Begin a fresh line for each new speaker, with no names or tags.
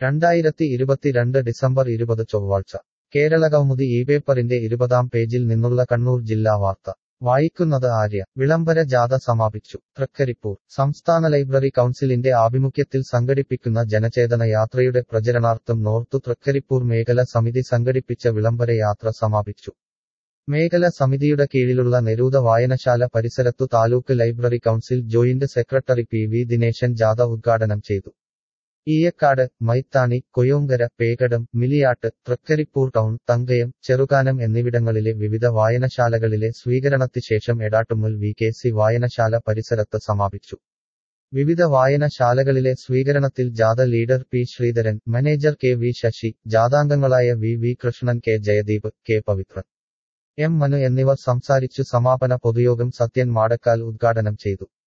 രണ്ടായിരത്തി ഇരുപത്തിരണ്ട് ഡിസംബർ ഇരുപത് ചൊവ്വാഴ്ച കേരള കൗമുദി ഈ പേപ്പറിന്റെ ഇരുപതാം പേജിൽ നിന്നുള്ള കണ്ണൂർ ജില്ലാ വാർത്ത വായിക്കുന്നത് ആര്യ വിളംബര ജാഥ സമാപിച്ചു തൃക്കരിപ്പൂർ സംസ്ഥാന ലൈബ്രറി കൗൺസിലിന്റെ ആഭിമുഖ്യത്തിൽ സംഘടിപ്പിക്കുന്ന ജനചേതന യാത്രയുടെ പ്രചരണാർത്ഥം നോർത്തു തൃക്കരിപ്പൂർ മേഖല സമിതി സംഘടിപ്പിച്ച വിളംബര യാത്ര സമാപിച്ചു മേഖല സമിതിയുടെ കീഴിലുള്ള നെരൂത വായനശാല പരിസരത്തു taluk library council joint secretary P V Dineshan ജാഥ ഉദ്ഘാടനം ചെയ്തു ഈയക്കാട് മൈത്താണി കൊയോങ്കര പേകടം മിലിയാട്ട് തൃക്കരിപ്പൂർ ടൗൺ തങ്കയം ചെറുകാനം എന്നിവിടങ്ങളിലെ വിവിധ വായനശാലകളിലെ സ്വീകരണത്തിശേഷം എടാട്ടുമുൽ വി കെ സി വായനശാല പരിസരത്ത് സമാപിച്ചു വിവിധ വായനശാലകളിലെ സ്വീകരണത്തിൽ ജാഥ leader P Sreedharan manager K V Sasi ജാഥാംഗങ്ങളായ V V Krishnan K Jayadeep K Pavithran M Manu എന്നിവർ സംസാരിച്ചു സമാപന പൊതുയോഗം സത്യൻ മാടക്കാൽ ഉദ്ഘാടനം ചെയ്തു